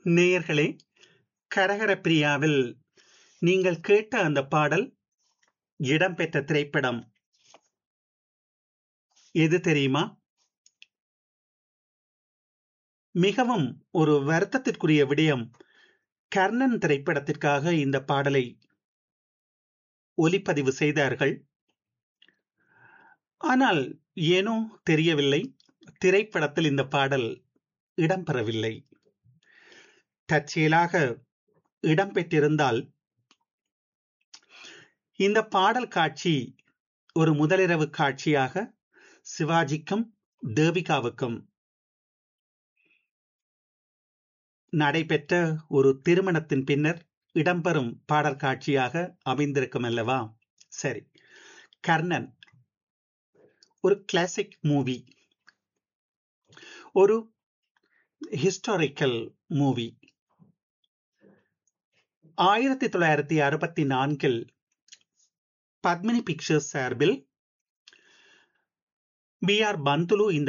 நேயர்களே கரகர பிரியாவில் நீங்கள் கேட்ட அந்த பாடல் இடம்பெற்ற திரைப்படம் எது தெரியுமா மிகவும் ஒரு வருத்தத்திற்குரிய விடயம் கர்ணன் திரைப்படத்திற்காக இந்த பாடலை ஒலிப்பதிவு செய்தார்கள் ஆனால் ஏனோ தெரியவில்லை திரைப்படத்தில் இந்த பாடல் இடம்பெறவில்லை தற்செயலாக இடம்பெற்றிருந்தால் இந்த பாடல் காட்சி ஒரு முதலிரவு காட்சியாக சிவாஜிக்கும் தேவிகாவுக்கும் நடைபெற்ற ஒரு திருமணத்தின் பின்னர் இடம்பெறும் பாடல் காட்சியாக அமைந்திருக்கும் அல்லவா சரி கர்ணன் ஒரு கிளாசிக் மூவி ஒரு ஹிஸ்டாரிக்கல் மூவி ஆயிரத்தி தொள்ளாயிரத்தி அறுபத்தி நான்கில் பத்மினி பிக்சர்ஸ் சார்பில் பி ஆர் பந்துலு இந்த